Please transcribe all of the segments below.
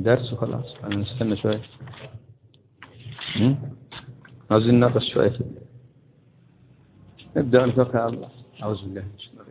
درس وخلاص نستنى شوية عاوزين نناقش شوية نبدأ نتوكل على الله أعوذ بالله من الشيطان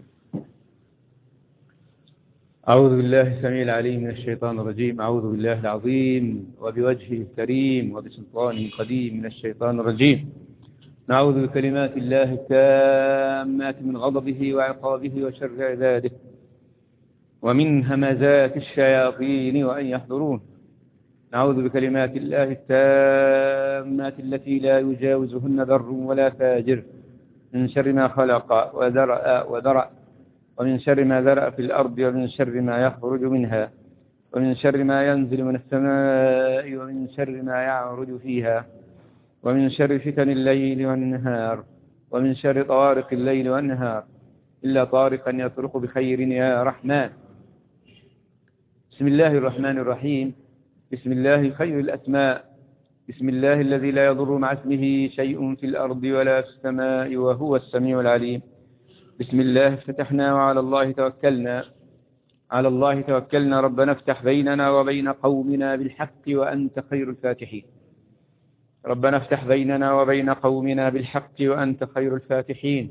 أعوذ بالله السميع العليم من الشيطان الرجيم أعوذ بالله العظيم وبوجهه الكريم وبسلطانه القديم من الشيطان الرجيم نعوذ بكلمات الله التامات من غضبه وعقابه وشر عباده ومن همزات الشياطين وأن يحضرون نعوذ بكلمات الله التامات التي لا يجاوزهن ذر ولا فاجر من شر ما خلق وذرأ وذرأ ومن شر ما ذرأ في الأرض ومن شر ما يخرج منها ومن شر ما ينزل من السماء ومن شر ما يعرج فيها ومن شر فتن الليل والنهار ومن شر طوارق الليل والنهار إلا طارقا يطرق بخير يا رحمن بسم الله الرحمن الرحيم بسم الله خير الأسماء بسم الله الذي لا يضر مع اسمه شيء في الأرض ولا في السماء وهو السميع العليم بسم الله افتتحنا وعلى الله توكلنا على الله توكلنا ربنا افتح بيننا وبين قومنا بالحق وأنت خير الفاتحين ربنا افتح بيننا وبين قومنا بالحق وأنت خير الفاتحين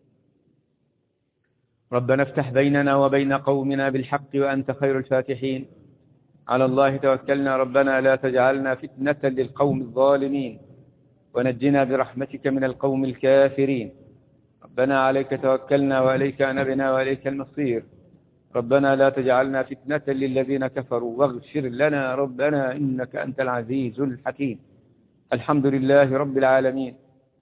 ربنا افتح بيننا وبين قومنا بالحق وأنت خير الفاتحين على الله توكلنا ربنا لا تجعلنا فتنة للقوم الظالمين ونجنا برحمتك من القوم الكافرين ربنا عليك توكلنا وإليك أنبنا وإليك المصير ربنا لا تجعلنا فتنة للذين كفروا واغفر لنا ربنا إنك أنت العزيز الحكيم الحمد لله رب العالمين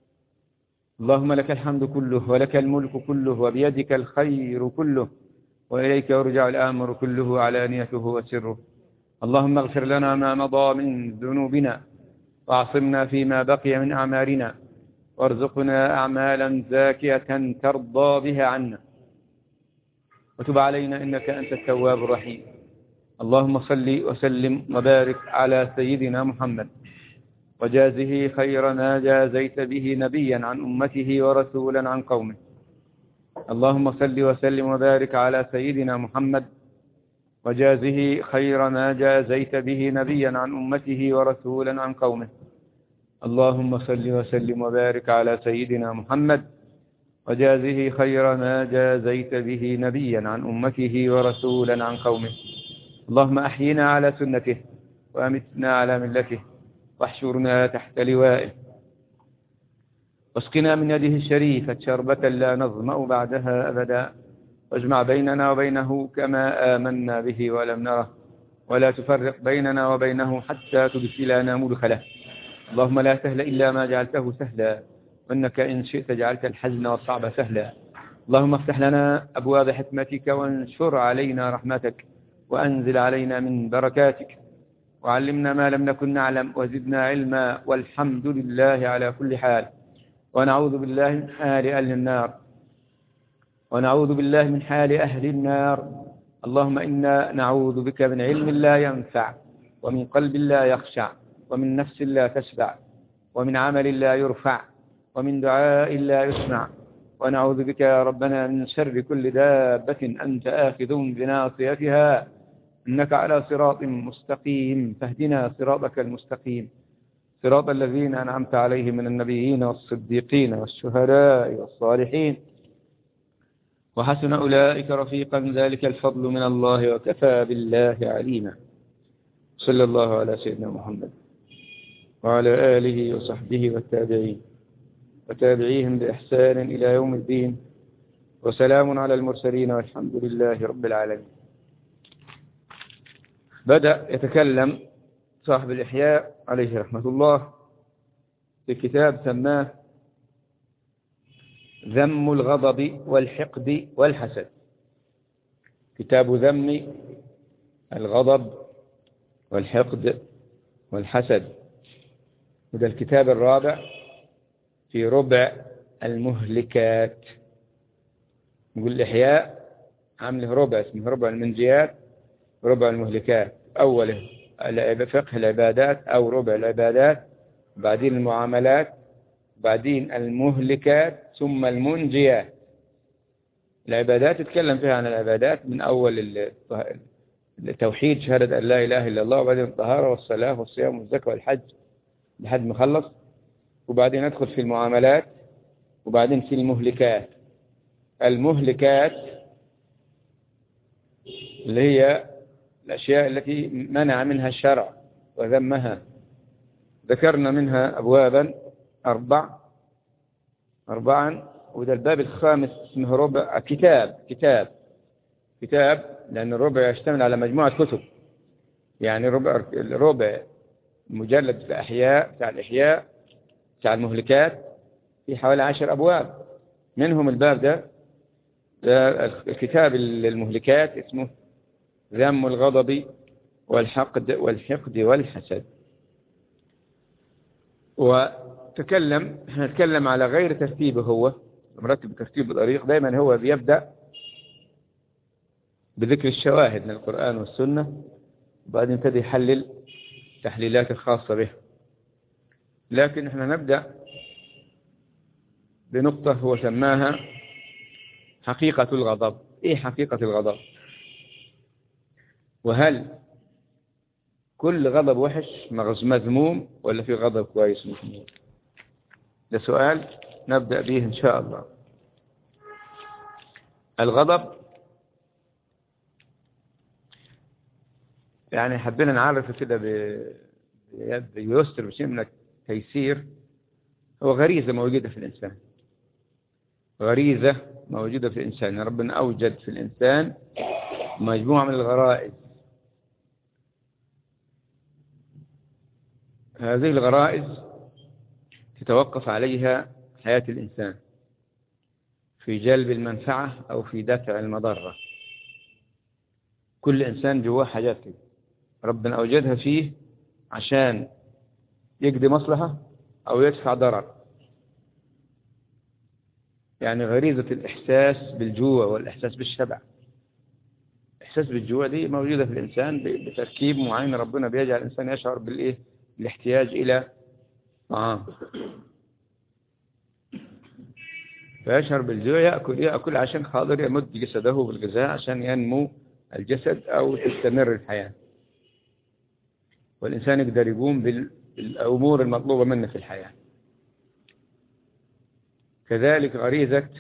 اللهم لك الحمد كله ولك الملك كله وبيدك الخير كله وإليك يرجع الأمر كله علانيته وسره اللهم اغفر لنا ما مضى من ذنوبنا واعصمنا فيما بقي من أعمالنا وارزقنا أعمالا زاكية ترضى بها عنا وتب علينا إنك أنت التواب الرحيم اللهم صل وسلم وبارك على سيدنا محمد وجازه خير ما جازيت به نبيا عن أمته ورسولا عن قومه اللهم صل وسلم وبارك على سيدنا محمد وجازه خير ما جازيت به نبيا عن أمته ورسولا عن قومه اللهم صل وسلم وبارك على سيدنا محمد وجازه خير ما جازيت به نبيا عن أمته ورسولا عن قومه اللهم أحينا على سنته وأمتنا على ملته واحشرنا تحت لوائه واسقنا من يده الشريفة شربة لا نظمأ بعدها أبدا واجمع بيننا وبينه كما آمنا به ولم نره ولا تفرق بيننا وبينه حتى تدخلنا مدخله اللهم لا سهل إلا ما جعلته سهلا وإنك إن شئت جعلت الحزن والصعب سهلا اللهم افتح لنا أبواب حكمتك وانشر علينا رحمتك وأنزل علينا من بركاتك وعلمنا ما لم نكن نعلم وزدنا علما والحمد لله على كل حال ونعوذ بالله من حال أهل النار ونعوذ بالله من حال أهل النار اللهم إنا نعوذ بك من علم لا ينفع ومن قلب لا يخشع ومن نفس لا تشبع ومن عمل لا يرفع ومن دعاء لا يسمع ونعوذ بك يا ربنا من شر كل دابة أنت آخذ بناصيتها إنك على صراط مستقيم فاهدنا صراطك المستقيم صراط الذين أنعمت عليهم من النبيين والصديقين والشهداء والصالحين وحسن أولئك رفيقا ذلك الفضل من الله وكفى بالله عليما صلى الله على سيدنا محمد وعلى آله وصحبه والتابعين وتابعيهم بإحسان إلى يوم الدين وسلام على المرسلين والحمد لله رب العالمين بدأ يتكلم صاحب الإحياء عليه رحمة الله في كتاب سماه ذم الغضب والحقد والحسد كتاب ذم الغضب والحقد والحسد وده الكتاب الرابع في ربع المهلكات نقول الإحياء عامله ربع اسمه ربع المنجيات ربع المهلكات أوله فقه العبادات أو ربع العبادات بعدين المعاملات بعدين المهلكات ثم المنجيات العبادات يتكلم فيها عن العبادات من أول التوحيد شهادة أن لا إله إلا الله وبعدين الطهارة والصلاة والصيام والزكاة والحج لحد ما خلص وبعدين ندخل في المعاملات وبعدين في المهلكات المهلكات اللي هي الأشياء التي منع منها الشرع وذمها ذكرنا منها أبوابا أربع أربعا وده الباب الخامس اسمه ربع كتاب كتاب كتاب لأن الربع يشتمل على مجموعة كتب يعني ربع الربع مجلد في الأحياء بتاع الإحياء بتاع المهلكات في حوالي عشر أبواب منهم الباب ده, ده الكتاب المهلكات اسمه ذم الغضب والحقد والحقد والحسد وتكلم نتكلم على غير ترتيبه هو مرتب ترتيب الطريق دايما هو بيبدأ بذكر الشواهد من القرآن والسنة وبعدين يبتدي يحلل التحليلات الخاصة به لكن احنا نبدأ بنقطة هو سماها حقيقة الغضب ايه حقيقة الغضب وهل كل غضب وحش مذموم ولا في غضب كويس محمود ده سؤال نبدأ به إن شاء الله الغضب يعني حبينا نعرف كده بيد يسر بشيء من التيسير هو غريزة موجودة في الإنسان غريزة موجودة في الإنسان ربنا أوجد في الإنسان مجموعة من الغرائز هذه الغرائز تتوقف عليها حياة الإنسان في جلب المنفعة أو في دفع المضرة كل إنسان جواه حاجات كده ربنا أوجدها فيه عشان يقضي مصلحة أو يدفع ضرر يعني غريزة الإحساس بالجوع والإحساس بالشبع الإحساس بالجوع دي موجودة في الإنسان بتركيب معين ربنا بيجعل الإنسان يشعر بالإيه الاحتياج إلى طعام فيشعر بالجوع يأكل يأكل عشان خاطر يمد جسده بالغذاء عشان ينمو الجسد أو تستمر الحياة والإنسان يقدر يقوم بالأمور المطلوبة منه في الحياة كذلك غريزة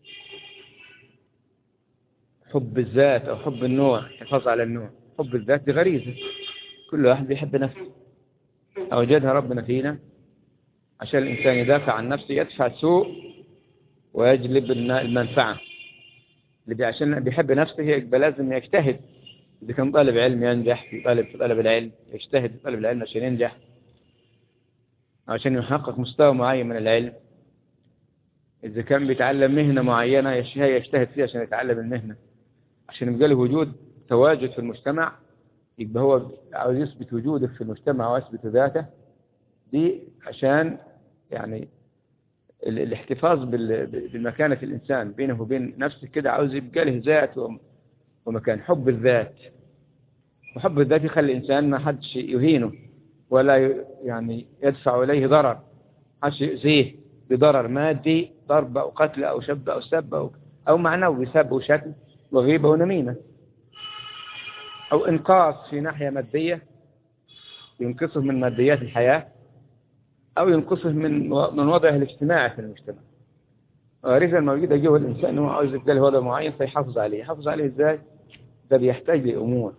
حب الذات أو حب النوع حفاظ على النوع حب الذات دي غريزة كل واحد بيحب نفسه أوجدها ربنا فينا عشان الإنسان يدافع عن نفسه يدفع السوء ويجلب المنفعة اللي عشان بيحب نفسه يبقى لازم يجتهد إذا كان طالب علم ينجح في طالب في طلب العلم يجتهد في طلب العلم عشان ينجح عشان يحقق مستوى معين من العلم إذا كان بيتعلم مهنة معينة يجتهد فيها عشان يتعلم المهنة عشان يبقى له وجود تواجد في المجتمع يبقى هو عاوز يثبت وجوده في المجتمع ويثبت ذاته دي عشان يعني الاحتفاظ بمكانة الإنسان بينه وبين نفسه كده عاوز يبقى له ذات ومكان حب الذات وحب الذات يخلي الإنسان ما حدش يهينه ولا يعني يدفع إليه ضرر حدش يؤذيه بضرر مادي ضرب أو قتل أو شب أو سب أو, أو معنوي سب وشتم وغيبة ونميمة أو إنقاص في ناحية مادية ينقصه من ماديات الحياة أو ينقصه من من وضعه الاجتماعي في المجتمع غريزة الموجودة جوه الإنسان هو عاوز يبقى له وضع معين فيحافظ عليه يحافظ عليه إزاي؟ ده بيحتاج لأمور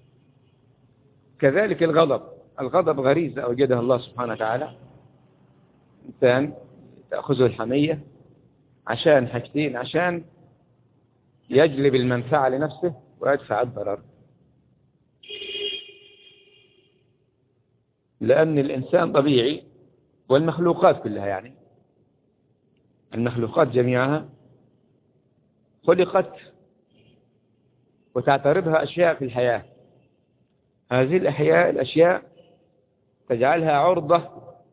كذلك الغضب الغضب غريزة أوجدها الله سبحانه وتعالى إنسان تأخذه الحمية عشان حاجتين عشان يجلب المنفعة لنفسه ويدفع الضرر لأن الإنسان طبيعي والمخلوقات كلها يعني المخلوقات جميعها خلقت وتعترضها أشياء في الحياة هذه الأحياء الأشياء تجعلها عرضة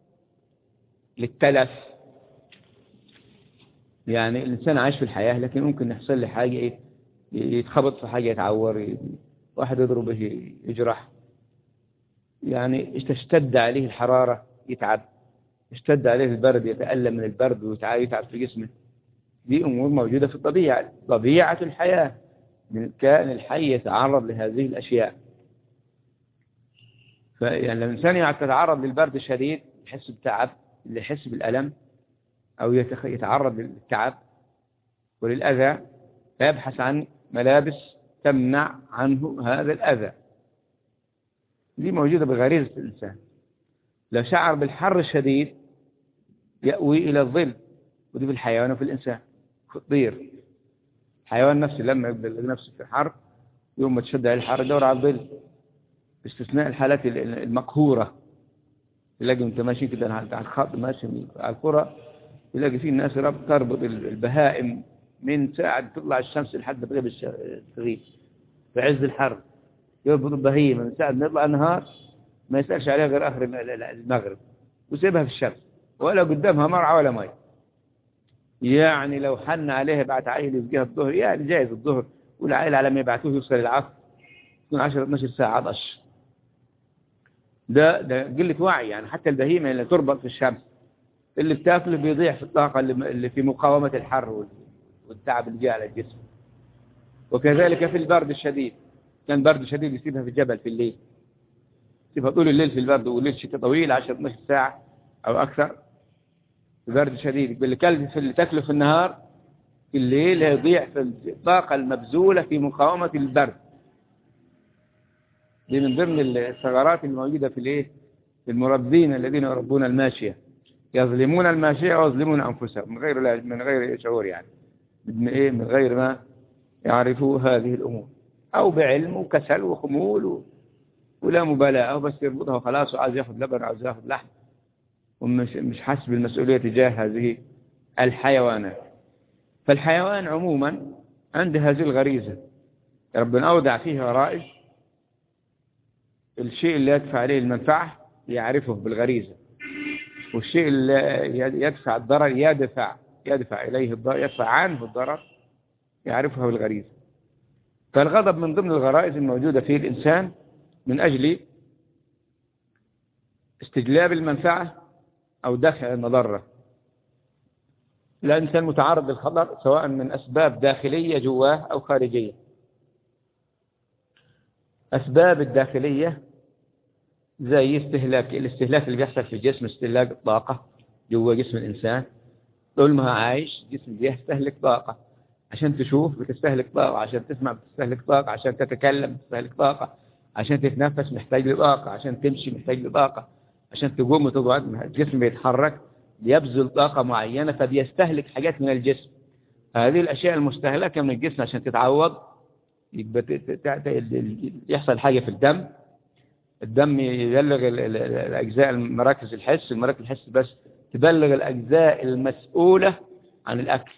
للتلف يعني الإنسان عايش في الحياة لكن ممكن يحصل له حاجة يتخبط في حاجة يتعور واحد يضربه يجرح يعني تشتد عليه الحرارة يتعب اشتد عليه البرد يتألم من البرد ويتعب في جسمه دي أمور موجودة في الطبيعة طبيعة الحياة من الكائن الحي يتعرض لهذه الأشياء فيعني لما الإنسان يتعرض للبرد الشديد يحس بتعب اللي يحس بالألم أو يتعرض للتعب وللأذى فيبحث عن ملابس تمنع عنه هذا الأذى دي موجودة بغريزة الإنسان لو شعر بالحر الشديد يأوي إلى الظل ودي في الحيوان وفي الإنسان في الطير الحيوان نفسه لما يبدأ نفسه في حر يوم ما تشد عليه الحر يدور على الظل باستثناء الحالات المقهورة تلاقي انت ماشي كده على الخط ماشي على القرى تلاقي في ناس تربط البهائم من ساعة تطلع الشمس لحد تغيب التغيب في عز الحر يربط البهيمة من ساعة ما يطلع النهار ما يسألش عليها غير آخر المغرب وسيبها في الشمس ولا قدامها مرعى ولا مي يعني لو حن عليها بعت عيل يسقيها الظهر يعني جايز الظهر والعيل على ما يبعتوه يوصل العصر تكون 10 12 ساعة عطش ده ده قلة وعي يعني حتى البهيمة اللي تربط في الشمس اللي بتاكله بيضيع في الطاقة اللي في مقاومة الحر والتعب اللي جاء على الجسم وكذلك في البرد الشديد كان برد شديد يسيبها في الجبل في الليل يسيبها طول الليل في البرد والليل شتاء طويل 10 12 ساعة أو أكثر في برد شديد اللي كلب في اللي تاكله في النهار في الليل هيضيع في الطاقة المبذولة في مقاومة البرد دي من ضمن الثغرات الموجودة في الايه في المربين الذين يربون الماشية يظلمون الماشية ويظلمون أنفسهم من غير من غير شعور يعني من ايه من غير ما يعرفوا هذه الأمور أو بعلم وكسل وخمول و... ولا مبالاة أو بس يربطها وخلاص وعايز ياخذ لبن وعايز ياخذ لحم ومش مش حاسس بالمسؤولية تجاه هذه الحيوانات فالحيوان عموما عنده هذه الغريزة ربنا أودع فيه غرائز الشيء اللي يدفع عليه المنفعة يعرفه بالغريزة والشيء اللي يدفع الضرر يدفع يدفع إليه الضرر يدفع عنه الضرر يعرفها بالغريزة فالغضب من ضمن الغرائز الموجودة في الإنسان من أجل استجلاب المنفعة أو دفع المضرة الإنسان متعرض للخطر سواء من أسباب داخلية جواه أو خارجية أسباب الداخلية زي استهلاك الاستهلاك اللي بيحصل في الجسم استهلاك الطاقة جوا جسم الإنسان طول ما هو عايش جسم بيستهلك طاقة عشان تشوف بتستهلك طاقة عشان تسمع بتستهلك طاقة عشان تتكلم بتستهلك طاقة عشان تتنفس محتاج لطاقة عشان تمشي محتاج لطاقة عشان تقوم وتقعد الجسم بيتحرك بيبذل طاقة معينة فبيستهلك حاجات من الجسم هذه الأشياء المستهلكة من الجسم عشان تتعوض يحصل حاجة في الدم الدم يبلغ الأجزاء مراكز الحس المراكز الحس بس تبلغ الأجزاء المسؤولة عن الأكل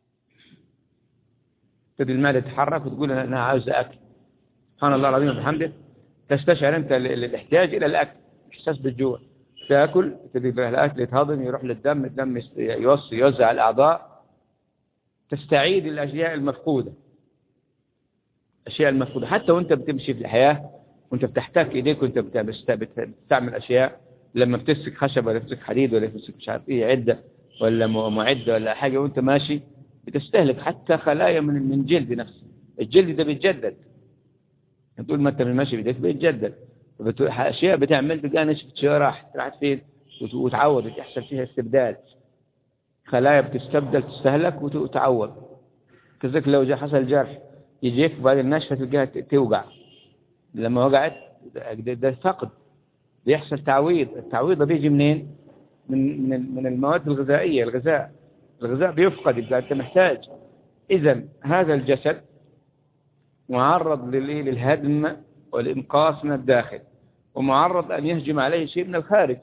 تبدي المعدة تتحرك وتقول أنا عاوز أكل سبحان الله العظيم وبحمده تستشعر أنت الاحتياج إلى الأكل إحساس بالجوع تاكل تبدي الأكل يتهضم يروح للدم الدم يوصي يوزع الأعضاء تستعيد الأشياء المفقودة الأشياء المفقودة حتى وأنت بتمشي في الحياة وأنت بتحتاج إيديك وأنت بتستعمل أشياء لما بتمسك خشب ولا بتمسك حديد ولا بتمسك مش عارف إيه عدة ولا معدة ولا حاجة وأنت ماشي بتستهلك حتى خلايا من من جلد نفسه الجلد ده بيتجدد تقول ما انت ماشي بايديك بيتجدد اشياء بتعمل تلقاها نشفت شويه راحت راحت فين وتعوض يحصل فيها استبدال خلايا بتستبدل تستهلك وتعوض كذلك لو جاء حصل جرح يجيك بعد النشفة تلقاها توقع لما وقعت ده فقد بيحصل تعويض التعويض ده بيجي منين من من من المواد الغذائية الغذاء الغذاء بيفقد يبقى أنت محتاج إذا هذا الجسد معرض للهدم والإنقاص من الداخل ومعرض أن يهجم عليه شيء من الخارج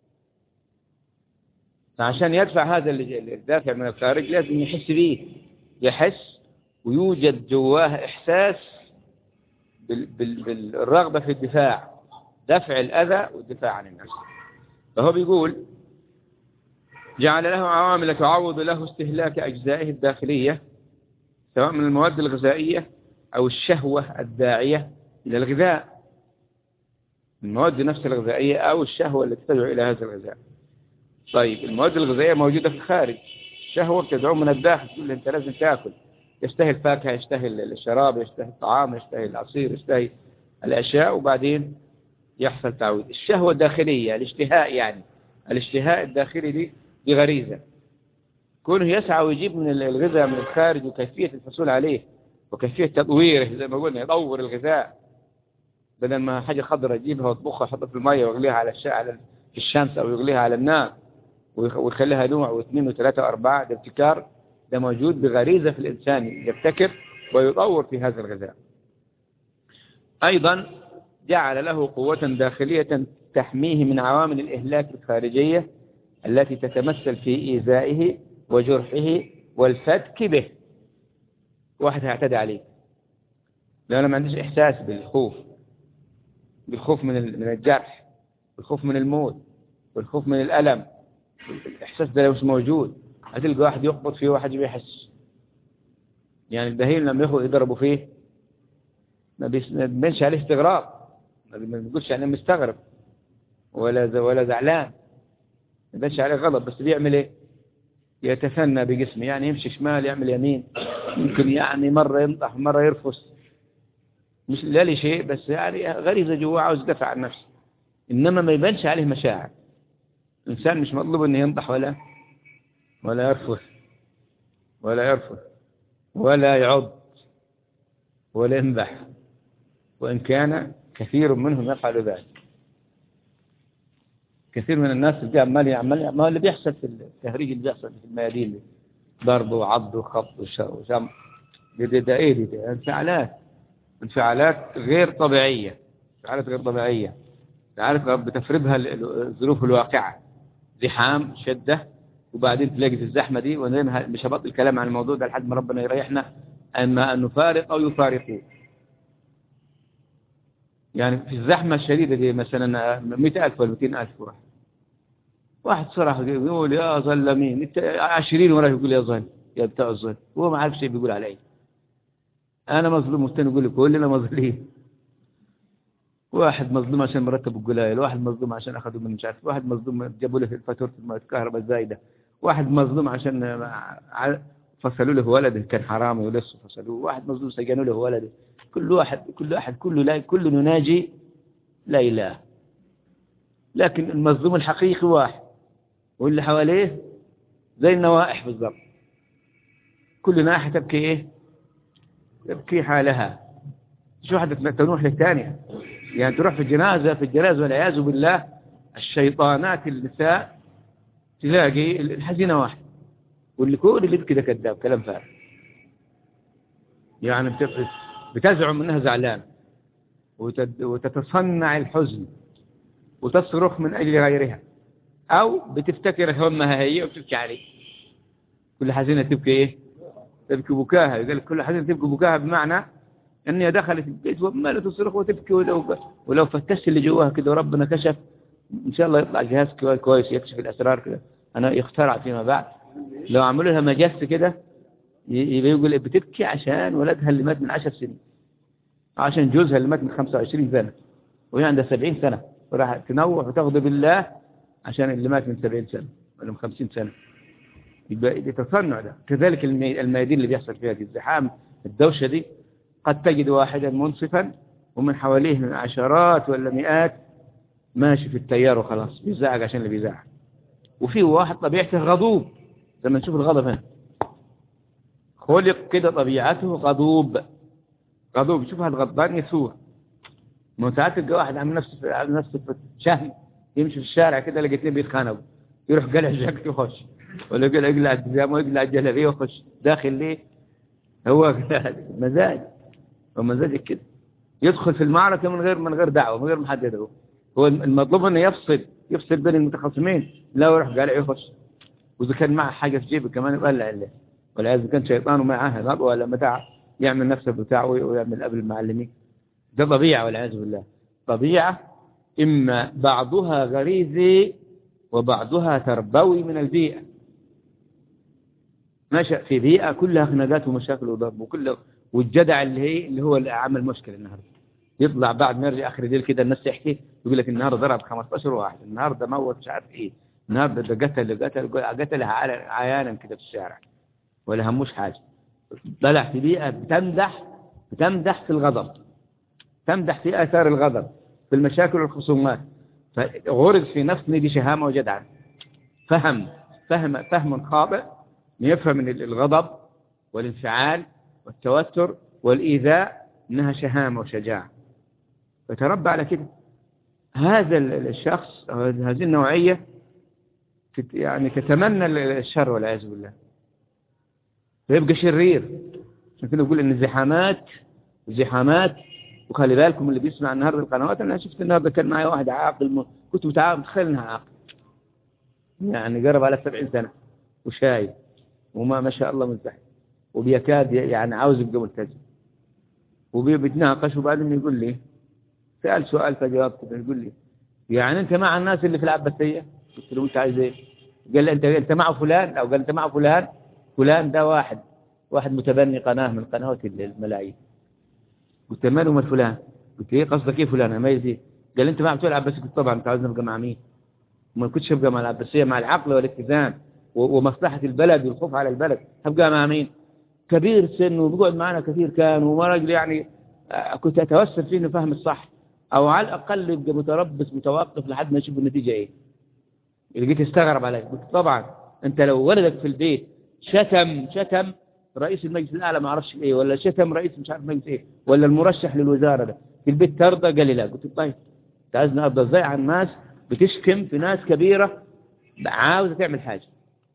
عشان يدفع هذا الدافع من الخارج لازم يحس به يحس ويوجد جواه إحساس بالرغبة في الدفاع دفع الأذى والدفاع عن النفس فهو بيقول جعل له عوامل تعوض له استهلاك أجزائه الداخلية سواء من المواد الغذائية أو الشهوة الداعية إلى الغذاء المواد نفسها الغذائية أو الشهوة التي تدعو إلى هذا الغذاء طيب المواد الغذائية موجودة في الخارج الشهوة بتدعو من الداخل تقول أنت لازم تأكل يشتهي الفاكهة يشتهي الشراب يشتهي الطعام يشتهي العصير يشتهي الأشياء وبعدين يحصل تعويض الشهوة الداخلية الاشتهاء يعني الاشتهاء الداخلي دي دي غريزة كونه يسعى ويجيب من الغذاء من الخارج وكيفية الحصول عليه وكيفية تطويره زي ما قلنا يطور الغذاء بدل ما حاجة خضراء يجيبها ويطبخها ويحطها في المية ويغليها على الشاء على في الشمس أو يغليها على النار ويخليها نوع واثنين وثلاثة وأربعة ده ابتكار ده موجود بغريزة في الإنسان يبتكر ويطور في هذا الغذاء أيضا جعل له قوة داخلية تحميه من عوامل الإهلاك الخارجية التي تتمثل في إيذائه وجرحه والفتك به واحد هيعتدي عليه لو أنا ما عنديش إحساس بالخوف بالخوف من من الجرح بالخوف من الموت والخوف من الألم الإحساس ده مش موجود هتلقى واحد يخبط فيه واحد بيحس يعني البهيم لما يخبط يضربوا فيه ما بيبينش عليه استغراب ما بيقولش يعني مستغرب ولا ولا زعلان ما بيبينش عليه غضب بس بيعمل ايه يتثنى بجسمه يعني يمشي شمال يعمل يمين يمكن يعني مرة ينطح مرة يرفس مش لا لي شيء بس يعني غريزة جوا عاوز يدافع عن نفسه إنما ما يبانش عليه مشاعر الإنسان مش مطلوب إنه ينطح ولا ولا يرفث ولا يرفث ولا يعض ولا ينبح وإن كان كثير منهم يفعل ذلك كثير من الناس اللي عمال يعمل ما اللي بيحصل في التهريج اللي بيحصل في الميادين ضرب وعض وخبط وشم ده, ده, ده ايه دي ده انفعالات انفعالات غير طبيعية انفعالات غير طبيعية تعرف بتفرضها الظروف الواقعة زحام شدة وبعدين تلاقي في الزحمة دي وانا مش هبطل الكلام عن الموضوع ده لحد ما ربنا يريحنا اما ان نفارق او يفارقوا يعني في الزحمة الشديدة دي مثلا 100000 ولا 200000 واحد واحد صراحة يقول يا ظلمين انت 20 وراه يقول يا ظل يا بتاع الظل هو ما عارف شيء بيقول علي انا مظلوم والثاني يقول لي كلنا مظلومين واحد مظلوم عشان مرتب القلايل واحد مظلوم عشان اخذوا من مش عارف واحد مظلوم جابوا له فاتوره الكهرباء الزايده واحد مظلوم عشان فصلوا له ولده كان حرامي ولسه فصلوه واحد مظلوم سجنوا له ولده كل واحد كل واحد كل لا كل نناجي لا اله لكن المظلوم الحقيقي واحد واللي حواليه زي النوائح بالضبط كل ناحية تبكي ايه تبكي حالها شو واحدة تنوح للثانية يعني تروح في الجنازة في الجنازة والعياذ بالله الشيطانات النساء تلاقي الحزينة واحد واللي كل اللي يبكي ده كذاب كلام فارغ يعني بتزعم انها زعلان وتتصنع الحزن وتصرخ من اجل غيرها او بتفتكر همها هي وبتبكي عليه كل حزينة تبكي ايه تبكي بكاها يقول لك كل حزينة تبكي بكاها بمعنى ان هي دخلت البيت وما تصرخ وتبكي ولو, ولو فتشت اللي جواها كده وربنا كشف ان شاء الله يطلع جهاز كويس يكشف الاسرار كده انا يخترع فيما بعد لو عملوا لها مجس كده يبقى يقول بتبكي عشان ولدها اللي مات من 10 سنين عشان جوزها اللي مات من 25 سنة وهي عندها 70 سنة وراح تنوح وتغضب الله عشان اللي مات من 70 سنة ولا من 50 سنة يبقى تصنع ده كذلك الميادين اللي بيحصل فيها دي الزحام الدوشة دي قد تجد واحدا منصفا ومن حواليه من عشرات ولا مئات ماشي في التيار وخلاص بيزعق عشان اللي بيزعق وفي واحد طبيعته غضوب لما نشوف الغضب هنا خلق كده طبيعته غضوب غضوب شوف هالغضبان يسوع ما ساعات تلقى واحد عامل نفسه عامل نفسه شهم يمشي في الشارع كده لقيت اثنين بيتخانقوا يروح قلع جاكته ويخش ولا يقلع يقلع الجزامه ويقلع الجلابيه ويخش داخل ليه هو مزاج هو مزاجك كده يدخل في المعركه من غير من غير دعوه من غير ما حد يدعوه هو المطلوب انه يفصل يفصل بين المتخاصمين لا يروح قالع يخش واذا كان معه حاجه في جيبه كمان يقلع له والعياذ كان شيطان ومعاه ولا متاع يعمل نفسه بتاعه ويعمل قبل المعلمين ده طبيعه والعياذ بالله طبيعه اما بعضها غريزي وبعضها تربوي من البيئه نشأ في بيئة كلها خناقات ومشاكل وضرب وكله والجدع اللي هي اللي هو اللي عمل مشكلة النهارده يطلع بعد ما يرجع اخر الليل كده الناس تحكي يقول لك النهارده ضرب 15 واحد النهارده موت مش عارف ايه النهارده ده قتل قتل قتل عيانا كده في الشارع ولا هموش حاجة طلع في بيئة بتمدح بتمدح في الغضب تمدح في آثار الغضب في المشاكل والخصومات فغرز في نفسه دي شهامة وجدعة فهم فهم فهم خاطئ يفهم من الغضب والانفعال والتوتر والإيذاء إنها شهامة وشجاعة فتربى على كده هذا الشخص هذه النوعية يعني تتمنى الشر والعياذ بالله فيبقى شرير عشان كده يقول ان الزحامات الزحامات وخلي بالكم اللي بيسمع النهارده القنوات انا شفت النهارده كان معي واحد عاقل كنت متخيل انها عاقل يعني قرب على 70 سنه وشايب وما ما شاء الله ملتحي وبيكاد يعني عاوز يبقى ملتزم وبيتناقش وبعدين يقول لي سأل سؤال فجاوبت يقول لي يعني انت مع الناس اللي في العباسية قلت له انت عايز ايه قال لي انت انت مع فلان او قال انت مع فلان فلان ده واحد واحد متبني قناة من قنوات الملايين قلت ماله من فلان قلت ايه قصدك ايه فلان ما ايه قال انت مع بتوع العباسية قلت طبعا انت عاوز نبقى مع مين ما كنتش ابقى مع العباسية مع العقل والاتزان ومصلحة البلد والخوف على البلد هبقى مع مين كبير سن وبيقعد معنا كثير كان وراجل يعني كنت اتوسل فيه انه فهم الصح او على الاقل يبقى متربص متوقف لحد ما يشوف النتيجه ايه لقيت استغرب عليك قلت طبعا انت لو ولدك في البيت شتم شتم رئيس المجلس الاعلى ما اعرفش ايه ولا شتم رئيس مش عارف مجلس ايه ولا المرشح للوزاره ده في البيت ترضى قال لي لا قلت طيب انت عايزني ارضى ازاي عن ناس بتشتم في ناس كبيره عاوزه تعمل حاجه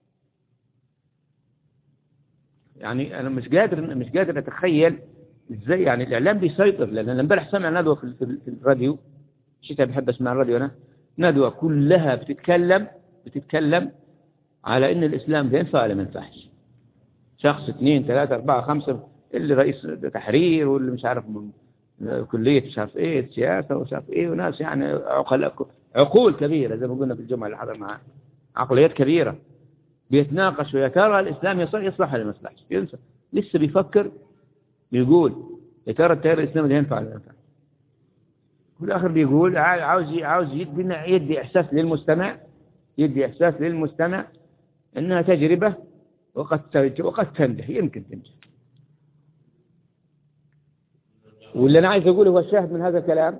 يعني انا مش قادر مش قادر اتخيل ازاي يعني الاعلام بيسيطر لان انا امبارح سامع ندوه في, في الراديو شتى بحب اسمع الراديو انا ندوه كلها بتتكلم بتتكلم على ان الاسلام ده ينفع ولا ما ينفعش شخص اثنين ثلاثة أربعة خمسة اللي رئيس تحرير واللي مش عارف من كلية مش عارف ايه السياسة ومش عارف ايه وناس يعني عقل عقول كبيرة زي ما قلنا في الجمعة اللي حضر معاه عقليات كبيرة بيتناقشوا يا ترى الإسلام يصلح يصلح ولا ما يصلحش ينسى لسه بيفكر بيقول يا ترى التيار الإسلامي ده ينفع ولا ينفع في الآخر بيقول عاوز عاوز يدي يدي إحساس للمستمع يدي إحساس للمستمع إنها تجربة وقد وقد تنجح يمكن تنجح واللي أنا عايز أقوله هو الشاهد من هذا الكلام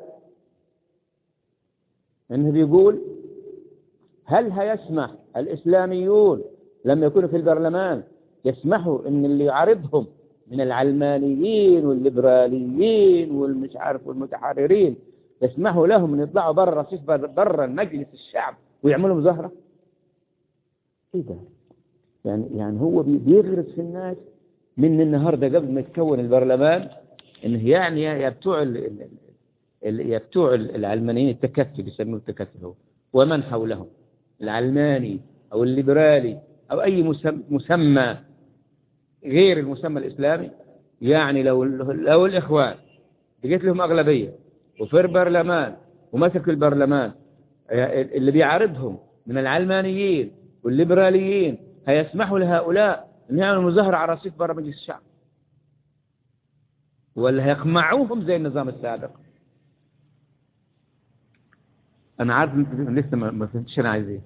إنه بيقول هل هيسمح الإسلاميون لما يكونوا في البرلمان يسمحوا ان اللي يعارضهم من العلمانيين والليبراليين والمش عارف والمتحررين يسمحوا لهم ان يطلعوا برا رصيف برا مجلس الشعب ويعملوا مظاهرة ايه ده يعني يعني هو بيغرس في الناس من النهاردة قبل ما يتكون البرلمان انه يعني يا بتوع يا بتوع العلمانيين التكتل يسموه التكتل هو ومن حولهم العلماني او الليبرالي أو أي مسمى غير المسمى الإسلامي يعني لو لو الإخوان لقيت لهم أغلبية وفي البرلمان ومسك البرلمان اللي بيعارضهم من العلمانيين والليبراليين هيسمحوا لهؤلاء أن يعملوا مظاهرة على رصيف برا مجلس الشعب ولا هيقمعوهم زي النظام السابق أنا عارف لسه ما فهمتش أنا عايز إيه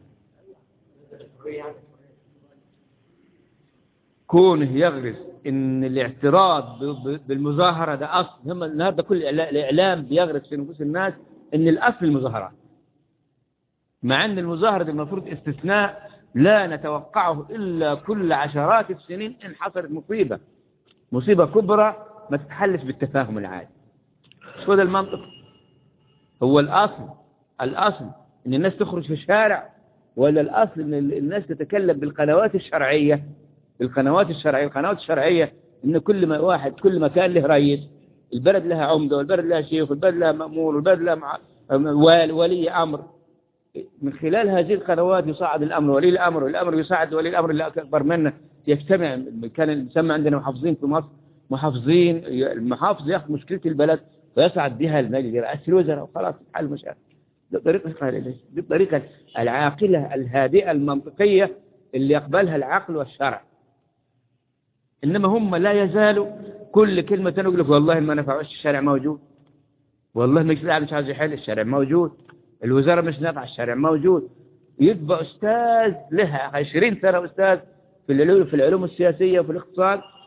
كونه يغرس ان الاعتراض بالمظاهرة ده اصل هم النهاردة كل الاعلام بيغرس في نفوس الناس ان الاصل المظاهرات مع ان المظاهرة دي المفروض استثناء لا نتوقعه الا كل عشرات السنين ان حصلت مصيبة مصيبة كبرى ما تتحلش بالتفاهم العادي شو ده المنطق هو الاصل الاصل ان الناس تخرج في الشارع ولا الاصل ان الناس تتكلم بالقنوات الشرعية القنوات الشرعية القنوات الشرعية ان كل ما واحد كل مكان له رئيس البلد لها عمدة والبلد لها شيخ والبلد لها مأمور والبلد لها مع... ولي أمر من خلال هذه القنوات يصعد الأمر ولي الأمر والأمر يصعد ولي الأمر اللي أكبر منه يجتمع كان يسمى عندنا محافظين في مصر محافظين المحافظ ياخذ مشكلة البلد ويصعد بها المجلس رئاسة الوزراء وخلاص حل المشاكل بالطريقة بالطريقة العاقلة الهادئة المنطقية اللي يقبلها العقل والشرع إنما هم لا يزالوا كل كلمة تنقل لك والله ما نفعوش الشارع موجود والله مش لاعب مش عايز يحل الشارع موجود الوزارة مش نافعة الشارع موجود يبقى أستاذ لها 20 سنة أستاذ في العلوم في العلوم السياسية وفي الاقتصاد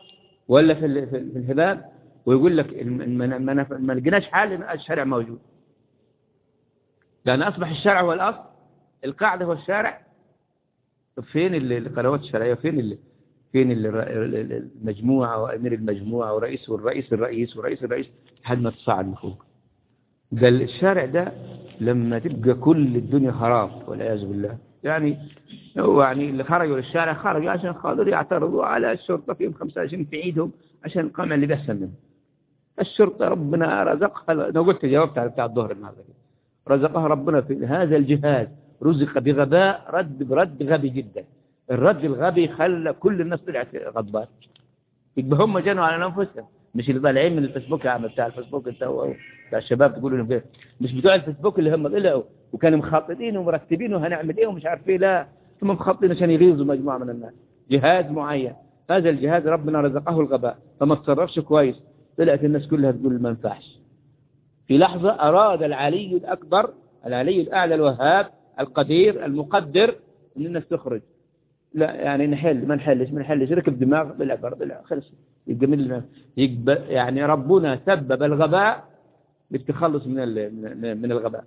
ولا في ال- في ال- في الهباب ويقول لك الم- ما ما- ما لقيناش حال الشرع موجود لأن أصبح الشرع هو الأصل القاعدة هو الشارع طب فين ال- القنوات الشرعية فين ال... فين ال- ال- ال- المجموعة وأمير المجموعة ورئيس والرئيس الرئيس ورئيس الرئيس لحد ما تصعد لفوق قال الشارع ده لما تبقى كل الدنيا خراب والعياذ بالله يعني هو يعني اللي خرجوا للشارع خرجوا عشان خاطر يعترضوا على الشرطة في يوم 25 في عيدهم عشان القمع اللي بيحصل منهم الشرطة ربنا رزقها لو قلت جاوبت على بتاع الظهر النهارده كده. رزقها ربنا في هذا الجهاز رزق بغباء رد برد غبي جدا الرد الغبي خلى كل الناس طلعت غضبان يبقى هم جنوا على انفسهم مش اللي طالعين من الفيسبوك يا عم بتاع الفيسبوك انت هو بتاع الشباب تقولوا لهم كده مش بتوع الفيسبوك اللي هم طلعوا وكانوا مخططين ومرتبين وهنعمل ايه ومش عارف ايه لا هم مخططين عشان يغيظوا مجموعه من الناس جهاز معين هذا الجهاز ربنا رزقه الغباء فما تصرفش كويس طلعت الناس كلها تقول ما ينفعش في لحظة أراد العلي الأكبر العلي الأعلى الوهاب القدير المقدر أن الناس تخرج لا يعني نحل ما نحلش ما نحلش ركب دماغ طلع بره طلع خلص يبقى من الم- يبقى يعني ربنا سبب الغباء للتخلص من ال- من من الغباء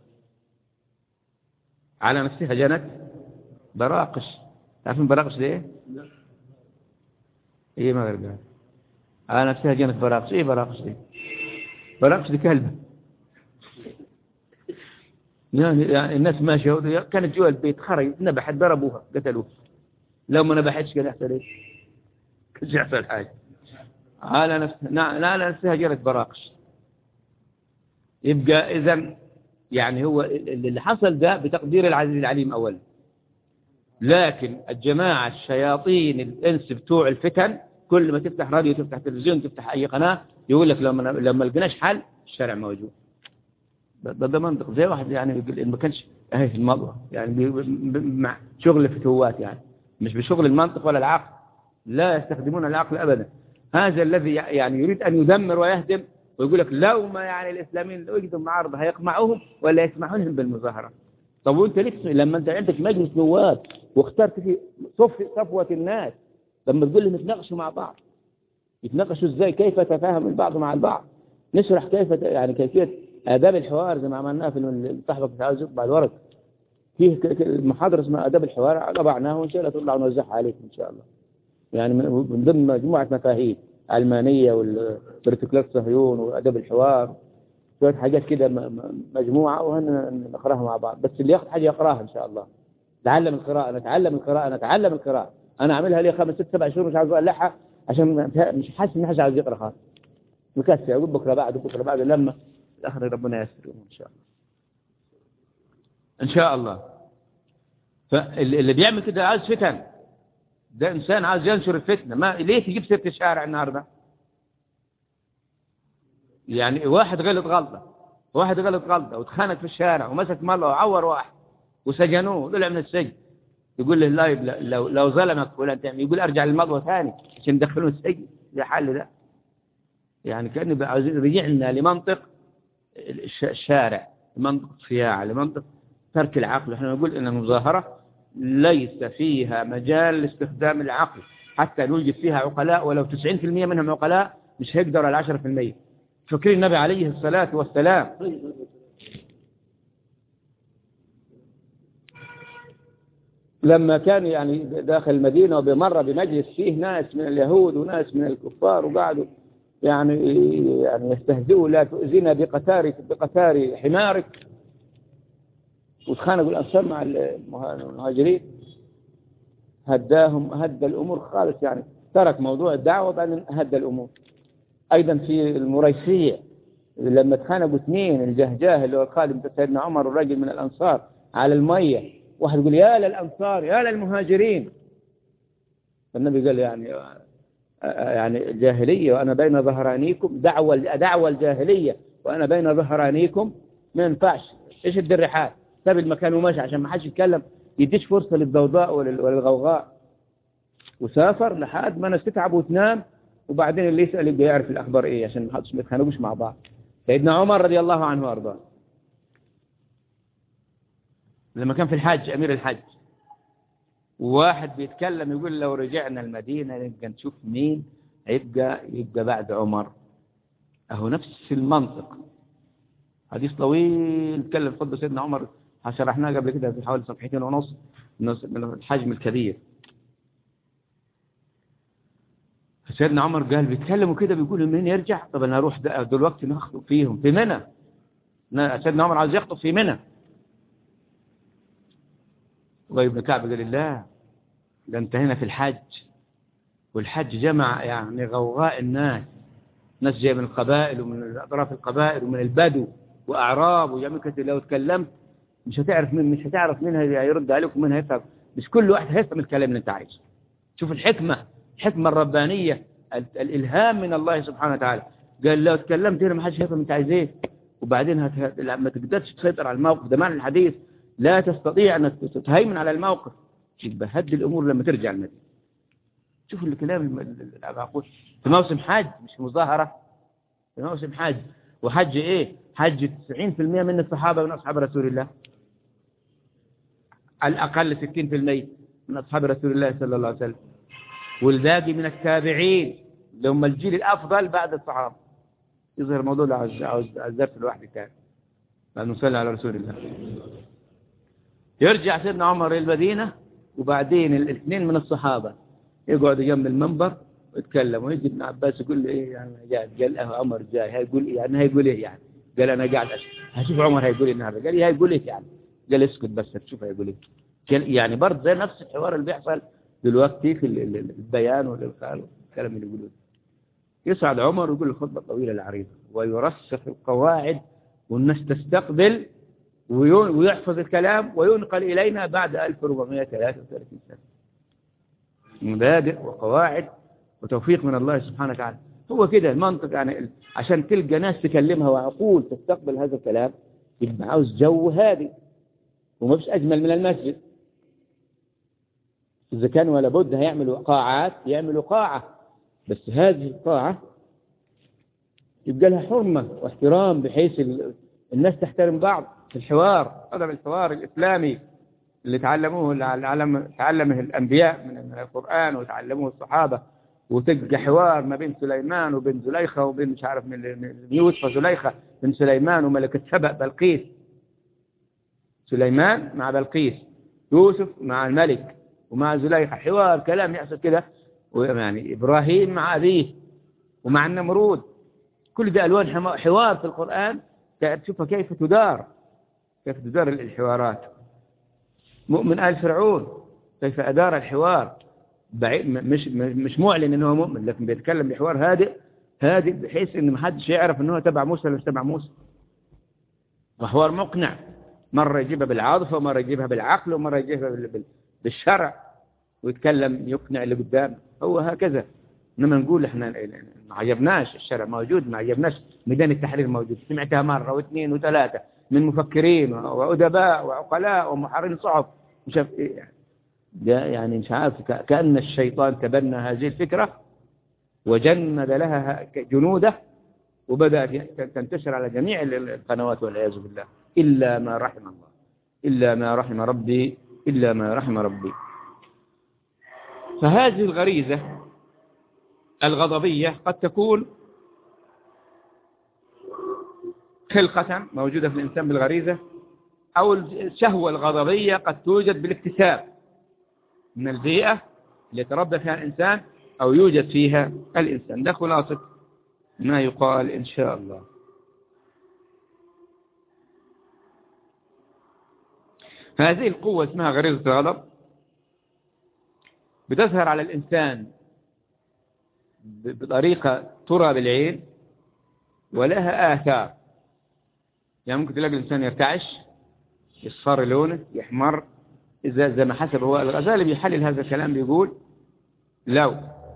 على نفسها جنت براقش تعرفين براقش ليه؟ ايه ما غير على نفسها جنت براقش ايه براقش دي؟ براقش دي كلبه يعني, يعني الناس ماشيه كانت جوا البيت خرج نبحت ضربوها قتلوها لو ما نبحتش كان يحصل ايش؟ كان يحصل حاجه على نفسها لا على نفسها جرت براقش يبقى اذا يعني هو اللي حصل ده بتقدير العزيز العليم اولا لكن الجماعه الشياطين الانس بتوع الفتن كل ما تفتح راديو تفتح تلفزيون تفتح اي قناه يقول لك لما لما لقيناش حل الشارع موجود ده, ده منطق زي واحد يعني يقول إن ما كانش اهي الموضوع يعني بي- ب- مع شغل فتوات يعني مش بشغل المنطق ولا العقل لا يستخدمون العقل ابدا هذا الذي يعني يريد ان يدمر ويهدم ويقول لك لو ما يعني الاسلاميين لو يجدوا معارضه هيقمعوهم ولا يسمحوا لهم بالمظاهره طب وانت ليك لما انت عندك مجلس نواب واخترت فيه صف صفوه الناس لما تقول لهم يتناقشوا مع بعض يتناقشوا ازاي كيف تفاهم البعض مع البعض نشرح كيف ت- يعني كيفيه آداب الحوار زي ما عملناها في صاحبك مش عاوز يطبع الورق فيه ك- ك- محاضرة اسمها آداب الحوار طبعناها وإن شاء الله تطلع ونوزعها عليكم إن شاء الله يعني من من ضمن مجموعة مفاهيم علمانية والبرتكلات صهيون وآداب الحوار شوية حاجات كده م- م- مجموعة وهنقراها مع بعض بس اللي ياخد حاجة يقراها إن شاء الله تعلم القراءة نتعلم القراءة نتعلم القراءة أنا أعملها لي خمس ست سبع شهور مش عاوز أقلعها عشان ما- مش حاسس إن حاجة عاوز يقرأ خالص مكسر أقول بكرة بعد بكرة بعد لما الآخر ربنا يسر إن شاء الله إن شاء الله فاللي بيعمل كده عايز فتن ده إنسان عايز ينشر الفتنة ما ليه تجيب سيرة الشارع النهاردة يعني واحد غلط غلطة واحد غلط غلطة واتخانق في الشارع ومسك مرة وعور واحد وسجنوه وطلع من السجن يقول له لا يبلا- لو لو ظلمك فلان تعمل يقول ارجع للمضوى ثاني عشان يدخلون السجن ده حل ده يعني كأنه بقى عاوزين رجعنا لمنطق الش- الشارع لمنطق الصياعة لمنطق ترك العقل احنا نقول ان المظاهرة ليس فيها مجال لاستخدام العقل حتى نوجد فيها عقلاء ولو 90% منهم عقلاء مش هيقدروا على 10% فكر النبي عليه الصلاة والسلام لما كان يعني داخل المدينة وبمر بمجلس فيه ناس من اليهود وناس من الكفار وقعدوا يعني يعني يستهزئوا لا تؤذينا بقتار بقتار حمارك وتخانقوا الأنصار مع المه- المهاجرين هداهم هدى الأمور خالص يعني ترك موضوع الدعوة بعدين هدى الأمور أيضا في المريسية لما تخانقوا اثنين الجهجاه اللي هو خالد بن سيدنا عمر والرجل من الأنصار على المية واحد يقول يا للأنصار يا للمهاجرين فالنبي قال يعني يعني جاهلية وأنا بين ظهرانيكم دعوة دعوة الجاهلية وأنا بين ظهرانيكم ما ينفعش إيش الرحال ساب المكان ومشى عشان ما حدش يتكلم يديش فرصة للضوضاء ولل- وللغوغاء وسافر لحد ما الناس تتعب وتنام وبعدين اللي يسأل يبقى يعرف الأخبار إيه عشان ما حدش ما يتخانقوش مع بعض سيدنا عمر رضي الله عنه وأرضاه لما كان في الحج أمير الحج وواحد بيتكلم يقول لو رجعنا المدينة نبقى نشوف مين هيبقى يبقى بعد عمر اهو نفس المنطق حديث طويل اتكلم خطبه سيدنا عمر شرحناه قبل كده في حوالي صفحتين ونص من الحجم الكبير سيدنا عمر قال بيتكلموا كده بيقولوا مين يرجع طب انا اروح دلوقتي نخطب فيهم في منى سيدنا عمر عايز يخطب في منى ابي بن كعب قال لا ده انت هنا في الحج والحج جمع يعني غوغاء الناس ناس جايه من القبائل ومن اطراف القبائل ومن البدو واعراب وجميع كثير لو تكلمت مش هتعرف مين مش هتعرف مين هيرد عليك ومين هيفهم مش كل واحد هيفهم الكلام اللي انت عايزه شوف الحكمه الحكمه الربانيه الالهام من الله سبحانه وتعالى قال لو تكلمت هنا ما حدش هيفهم انت عايز ايه وبعدين هت... ما تقدرش تسيطر على الموقف ده معنى الحديث لا تستطيع انك تهيمن على الموقف يبقى هد الامور لما ترجع المدينه شوفوا الكلام المعقول في موسم حج مش مظاهره في موسم حج وحج ايه حج 90% من الصحابه من اصحاب رسول الله على الاقل 60% من اصحاب رسول الله صلى الله عليه وسلم والباقي من التابعين اللي هم الجيل الافضل بعد الصحابه يظهر الموضوع ده عاوز الدرس الواحد الثاني بعد نصلي على رسول الله يرجع سيدنا عمر المدينة وبعدين الاثنين من الصحابة يقعدوا جنب المنبر ويتكلم ويجي ابن عباس يقول له ايه يعني جاي قال اه عمر جاي هيقول ايه يعني هيقول ايه يعني قال انا قاعد أشوف هشوف عمر هيقول ايه النهارده قال لي هيقول ايه يعني قال اسكت بس تشوف هيقول ايه يعني برضه زي نفس الحوار اللي بيحصل دلوقتي في البيان والكلام اللي بيقولوه يصعد عمر ويقول الخطبة الطويلة العريضة ويرسخ القواعد والناس تستقبل ويحفظ الكلام وينقل إلينا بعد 1433 سنة مبادئ وقواعد وتوفيق من الله سبحانه وتعالى هو كده المنطق يعني عشان تلقى ناس تكلمها وعقول تستقبل هذا الكلام يبقى عاوز جو هادي وما فيش أجمل من المسجد إذا كان ولا بد هيعملوا قاعات يعملوا قاعة بس هذه القاعة يبقى لها حرمة واحترام بحيث الناس تحترم بعض في الحوار هذا الحوار الإسلامي اللي تعلموه اللي تعلمه الأنبياء من القرآن وتعلموه الصحابة وتلقى حوار ما بين سليمان وبين زليخة وبين مش عارف من يوسف وزليخة بين سليمان وملكة سبأ بلقيس سليمان مع بلقيس يوسف مع الملك ومع زليخة حوار كلام يحصل كده ويعني إبراهيم مع أبيه ومع النمرود كل ده ألوان حوار في القرآن تشوفها كيف تدار كيف تدار الحوارات مؤمن آل فرعون كيف أدار الحوار بعيد مش مش معلن انه مؤمن لكن بيتكلم بحوار هادئ هادئ بحيث ان ما حدش يعرف انه تبع موسى ولا مش تبع موسى وحوار مقنع مرة يجيبها بالعاطفة ومرة يجيبها بالعقل ومرة يجيبها بالشرع ويتكلم يقنع اللي قدامه هو هكذا انما نقول احنا ما عجبناش الشرع موجود ما عجبناش ميدان التحرير موجود سمعتها مرة واثنين وثلاثة من مفكرين وأدباء وعقلاء ومحررين صحف مش عارف ايه يعني ده يعني مش عارف كأن الشيطان تبنى هذه الفكرة وجند لها جنوده وبدأت تنتشر على جميع القنوات والعياذ بالله إلا ما رحم الله إلا ما رحم ربي إلا ما رحم ربي فهذه الغريزة الغضبية قد تكون خلقة موجودة في الإنسان بالغريزة أو الشهوة الغضبية قد توجد بالاكتساب من البيئة اللي يتربى فيها الإنسان أو يوجد فيها الإنسان ده خلاصة ما يقال إن شاء الله هذه القوة اسمها غريزة الغضب بتظهر على الإنسان بطريقة ترى بالعين ولها آثار يعني ممكن تلاقي الإنسان يرتعش يصفر لونه يحمر إذا زي ما حسب هو الغزالي بيحلل هذا الكلام بيقول لو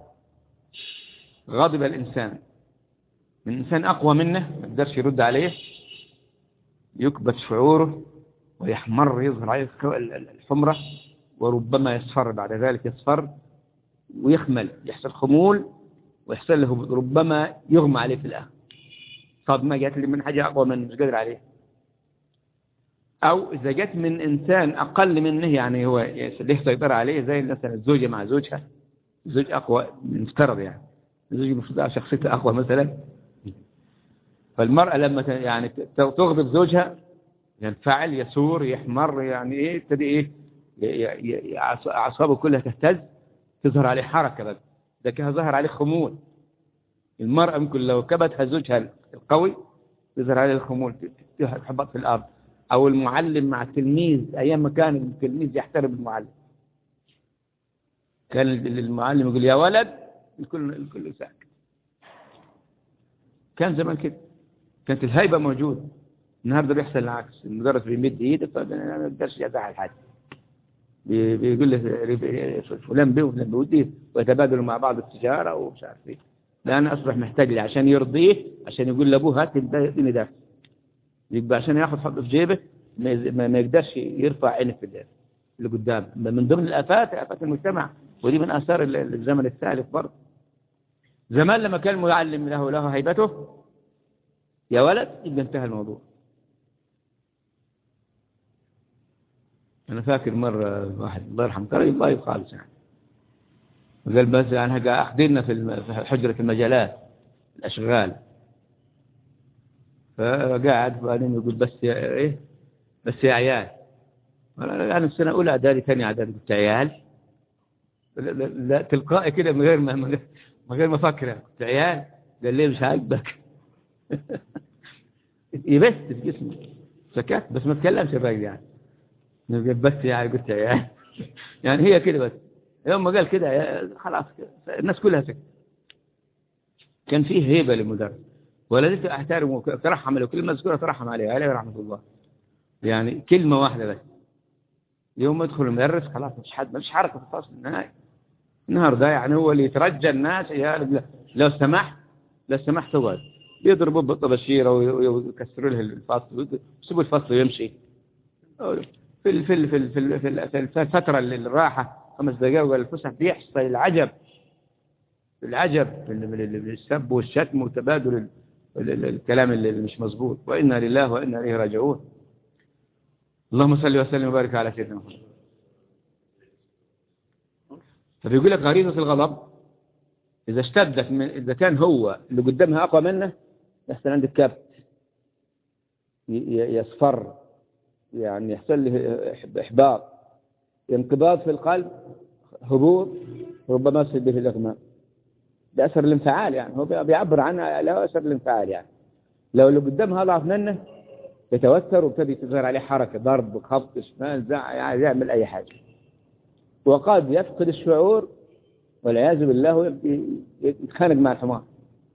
غضب الإنسان من إنسان أقوى منه ما يقدرش يرد عليه يكبت شعوره ويحمر يظهر عليه الحمرة وربما يصفر بعد ذلك يصفر ويخمل يحصل خمول ويحصل له ربما يغمى عليه في الآخر صدمة جات لي من حاجة أقوى من مش قادر عليه أو إذا جت من إنسان أقل منه يعني هو له سيطرة عليه زي مثلا الزوجة مع زوجها الزوج أقوى من افترض يعني الزوج المفروض شخصيته أقوى مثلا فالمرأة لما يعني تغضب زوجها ينفعل يسور يحمر يعني ايه يبتدي ايه اعصابه كلها تهتز تظهر عليه حركة بقى ده كده ظهر عليه خمول المرأة ممكن لو كبتها زوجها القوي يظهر عليه الخمول تحبط في الأرض أو المعلم مع التلميذ أيام ما كان التلميذ يحترم المعلم كان المعلم يقول يا ولد الكل الكل ساكت كان زمان كده كانت الهيبة موجودة النهاردة بيحصل العكس المدرس بيمد ايده فانا ما اقدرش ازعل حد بيقول له فلان بيه وفلان بيه ويتبادلوا مع بعض التجارة ومش عارف ايه لأن أصبح محتاج لي عشان يرضيه عشان يقول لأبوه هات اديني ده يبقى عشان ياخد حطه في جيبه ما يقدرش يرفع عينه في اللي قدام من ضمن الآفات آفات المجتمع ودي من آثار الزمن الثالث برضه زمان لما كان المعلم له له هيبته يا ولد يبقى انتهى الموضوع أنا فاكر مرة واحد الله يرحمه طيب طيب خالص يعني قال بس يعني أخذنا في حجرة المجالات الأشغال فقاعد بعدين يقول بس يا إيه بس يا عيال أنا يعني السنة أولى إعدادي ثاني إعدادي قلت عيال لا, لا تلقائي كده من غير ما من غير ما أفكر قلت عيال قال لي مش عاجبك يبث في جسمي سكت بس ما تكلمش الراجل يعني بس يعني قلت عيال يعني هي كده بس يوم ما قال كده خلاص الناس كلها سكت كان فيه هيبة للمدرس ولدته احترمه وترحم له كل مذكورة ترحم عليه عليه رحمة الله يعني كلمة واحدة بس يوم ما يدخل المدرس خلاص مش حد مش حركة في الفصل النهائي النهارده يعني هو اللي يترجى الناس يا لو سمحت لو سمحت اقعد بيضربوا بالطباشيره ويكسروا له الفصل ويسيبوا الفصل ويمشي في في في في في الفترة الراحة خمس دقائق ولا الفسح بيحصل العجب العجب السب والشتم وتبادل الكلام اللي مش مظبوط وإنا لله وإنا إليه راجعون اللهم صل وسلم وبارك على سيدنا محمد فبيقول لك غريزة الغضب إذا اشتدت من إذا كان هو اللي قدامها أقوى منه يحصل عندك كبت يصفر يعني يحصل له إحباط انقباض في القلب هبوط ربما يصل به الإغماء بأثر الانفعال يعني هو بيعبر عنها له أثر الانفعال يعني لو اللي قدامها أضعف منه يتوتر وابتدي تظهر عليه حركة ضرب خبط شمال زع يعني يعمل أي حاجة وقد يفقد الشعور والعياذ بالله يتخانق مع الحمار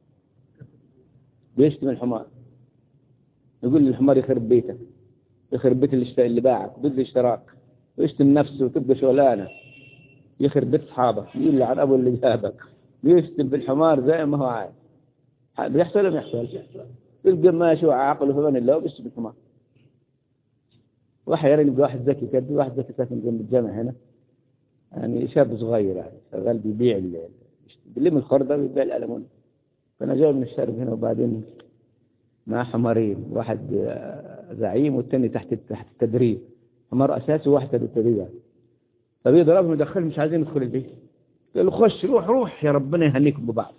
بيشتم الحمار يقول للحمار يخرب بيتك يخرب بيت اللي, اللي باعك ضد الاشتراك ويشتم نفسه وتبقى شغلانه يخرب بيت اصحابك يقول عن ابو اللي جابك يشتم بالحمار زي ما هو عايز بيحصل ولا ما يحصلش تلقى ماشي وعاقله في من الله وبيشتم بالحمار واحيانا يبقى واحد ذكي كده واحد ذكي ساكن جنب الجامع هنا يعني شاب صغير يعني شغال بيبيع بيلم الخردة بيبيع الألمون فأنا جاي من الشارب هنا وبعدين مع حمارين واحد زعيم والتاني تحت تحت التدريب حمار أساسي وواحد تحت التدريب يعني. فبيضربهم يدخلهم مش عايزين يدخل البيت قال له خش روح روح يا ربنا يهنيكم ببعض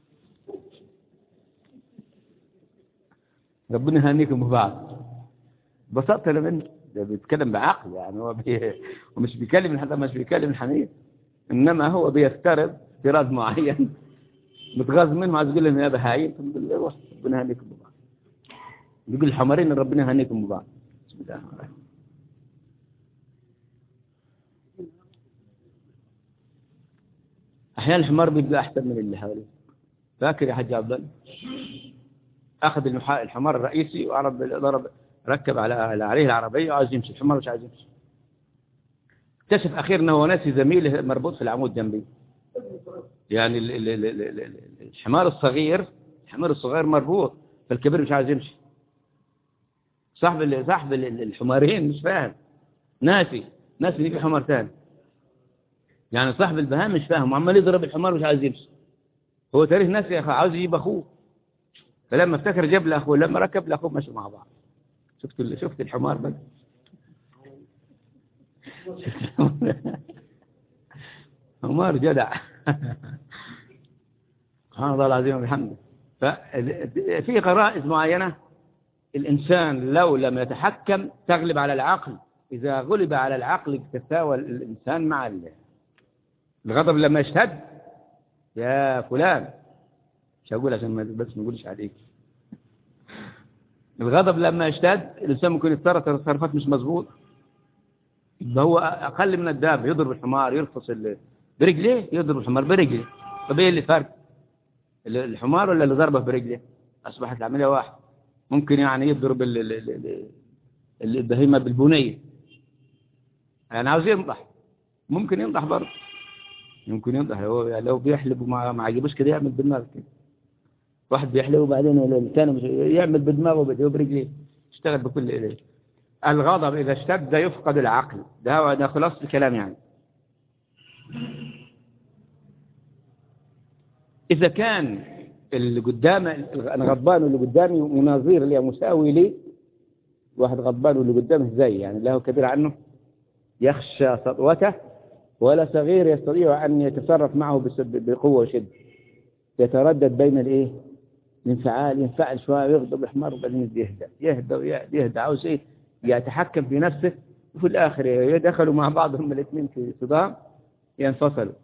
ربنا يهنيكم ببعض بسطت انا منه ده بيتكلم بعقل يعني هو بي... ومش بيكلم حتى مش بيكلم الحميد انما هو بيفترض افتراض معين متغاظ منه عايز يقول لهم يا بهايم بالله روح ربنا يهنيكم ببعض يقول الحمارين ربنا يهنيكم ببعض بسم الله الرحمن الرحيم احيانا الحمار بيبقى احسن من اللي حواليه فاكر يا حاج عبد الله اخذ الحمار الرئيسي وعرب ضرب ركب على عليه العربيه وعايز يمشي الحمار مش عايز يمشي اكتشف اخيرا انه هو ناسي زميله مربوط في العمود جنبي يعني الحمار الصغير الحمار الصغير مربوط فالكبير مش عايز يمشي صاحب صاحب الحمارين مش فاهم ناسي ناسي في حمار ثاني يعني صاحب البهام مش فاهم وعمال يضرب الحمار مش عايز يمشي هو تاريخ ناسي يا اخي عاوز يجيب اخوه فلما افتكر جاب لاخوه لما ركب لاخوه مشوا مع بعض شفت شفت الحمار بقى حمار جدع سبحان الله العظيم وبحمده ففي غرائز معينة الإنسان لو لم يتحكم تغلب على العقل إذا غلب على العقل تساوى الإنسان مع الغضب لما يشتد يا فلان مش هقول عشان ما بس ما نقولش عليك الغضب لما يشتد الإنسان ممكن يتصرف تصرفات مش مظبوط يبقى هو أقل من الداب يضرب الحمار يرفص برجليه يضرب الحمار برجله طب ايه اللي فرق الحمار ولا اللي ضربه برجله أصبحت العملية واحد ممكن يعني يضرب البهيمة بالبنية يعني عاوز ينضح ممكن ينضح برضه ممكن ينضح لو لو بيحلب وما ما عجبوش كده يعمل بدماغه كده واحد بيحلب وبعدين الثاني يعمل بدماغه برجليه يشتغل بكل ايديه الغضب إذا اشتد يفقد العقل ده ده خلاص الكلام يعني إذا كان اللي قدام أنا غضبان واللي قدامي مناظير اللي مساوي لي واحد غضبان واللي قدامه زي يعني له كبير عنه يخشى سطوته ولا صغير يستطيع أن يتصرف معه بقوة وشدة يتردد بين الإيه الانفعال ينفعل شوية ويغضب يحمر وبعدين يهدى يهدى ويهدى يهدى عاوز إيه يتحكم في نفسه وفي الآخر يدخلوا مع بعضهم الاثنين في صدام ينفصلوا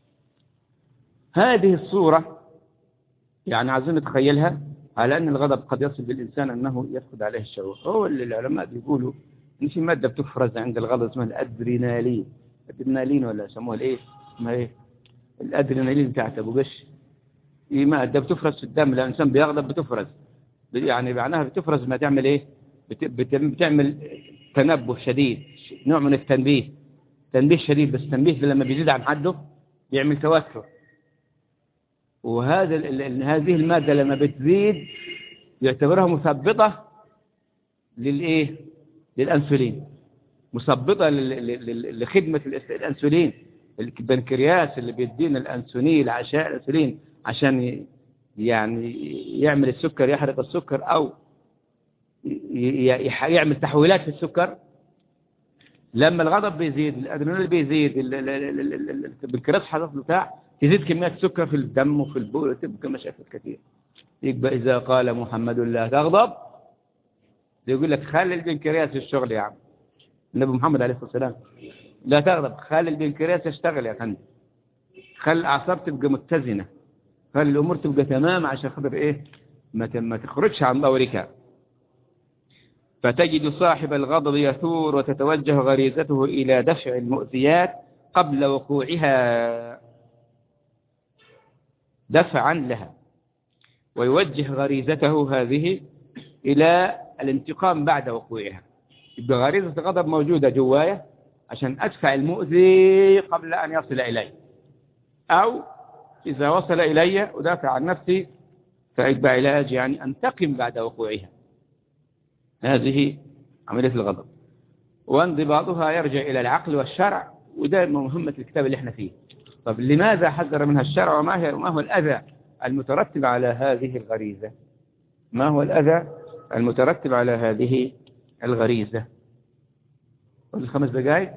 هذه الصورة يعني عايزين نتخيلها على أن الغضب قد يصل بالإنسان أنه يفقد عليه الشعور هو اللي العلماء بيقولوا إن في مادة بتفرز عند الغضب اسمها الأدرينالين الأدرينالين ولا يسموها الإيه اسمها إيه الأدرينالين بتاعت أبو قش هي مادة بتفرز في الدم لما الإنسان بيغضب بتفرز يعني معناها بتفرز ما تعمل إيه بتعمل تنبه شديد نوع من التنبيه تنبيه شديد بس تنبيه لما بيزيد عن حده بيعمل توتر وهذا هذه المادة لما بتزيد يعتبرها مثبطة للإيه للأنسولين مثبطة لخدمة الأنسولين البنكرياس اللي بيدينا الأنسولين العشاء الأنسولين عشان يعني يعمل السكر يحرق السكر أو يعمل تحويلات في السكر لما الغضب بيزيد الادرينالين بيزيد بالكراس حصل بتاع تزيد كمية السكر في الدم وفي البول تبقى مشاكل كثير يبقى إذا قال محمد لا تغضب يقول لك خلي البنكرياس في الشغل يا عم النبي محمد عليه الصلاة والسلام لا تغضب خلي البنكرياس يشتغل يا فندم خلي الأعصاب تبقى متزنة خلي الأمور تبقى تمام عشان خاطر إيه ما ما تخرجش عن دورك فتجد صاحب الغضب يثور وتتوجه غريزته إلى دفع المؤذيات قبل وقوعها دفعا لها ويوجه غريزته هذه إلى الانتقام بعد وقوعها يبقى غريزة الغضب موجودة جوايا عشان أدفع المؤذي قبل أن يصل إلي أو إذا وصل إلي أدافع عن نفسي فيبقى علاج يعني أنتقم بعد وقوعها هذه عملية الغضب وانضباطها يرجع إلى العقل والشرع وده مهمة الكتاب اللي احنا فيه طب لماذا حذر منها الشرع وما, هي وما هو الأذى المترتب على هذه الغريزة ما هو الأذى المترتب على هذه الغريزة خمس دقائق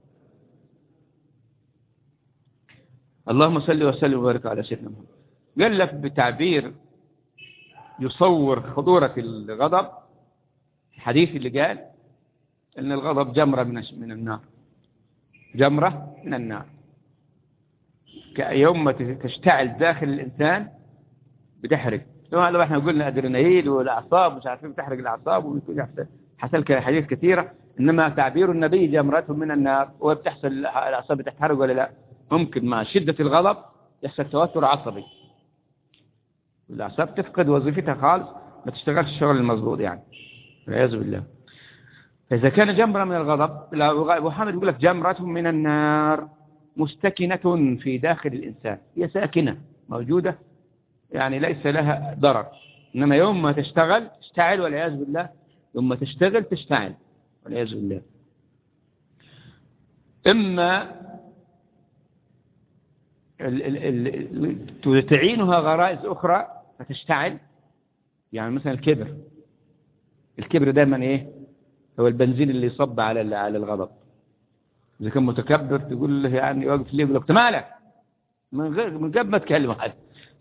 اللهم صل وسلم وبارك على سيدنا محمد قال لك بتعبير يصور خطورة الغضب الحديث اللي قال ان الغضب جمرة من من النار جمرة من النار يوم ما تشتعل داخل الإنسان بتحرق طبعا لو احنا قلنا ادرينالين والاعصاب مش عارفين بتحرق الاعصاب ويكون حصل حديث كثيرة انما تعبير النبي جمرتهم من النار وبتحصل الاعصاب بتحرق ولا لا ممكن مع شدة الغضب يحصل توتر عصبي الاعصاب تفقد وظيفتها خالص ما تشتغلش الشغل المضبوط يعني والعياذ بالله فإذا كان جمرة من الغضب أبو حامد يقول لك جمرة من النار مستكنة في داخل الإنسان هي ساكنة موجودة يعني ليس لها ضرر إنما يوم ما تشتغل تشتعل والعياذ بالله يوم ما تشتغل تشتعل والعياذ بالله إما تعينها غرائز أخرى فتشتعل يعني مثلا الكبر الكبر دايما إيه هو البنزين اللي يصب على على الغضب إذا كان متكبر تقول له يعني واقف ليه يقول لك مالك من غير من قبل ما تكلم حد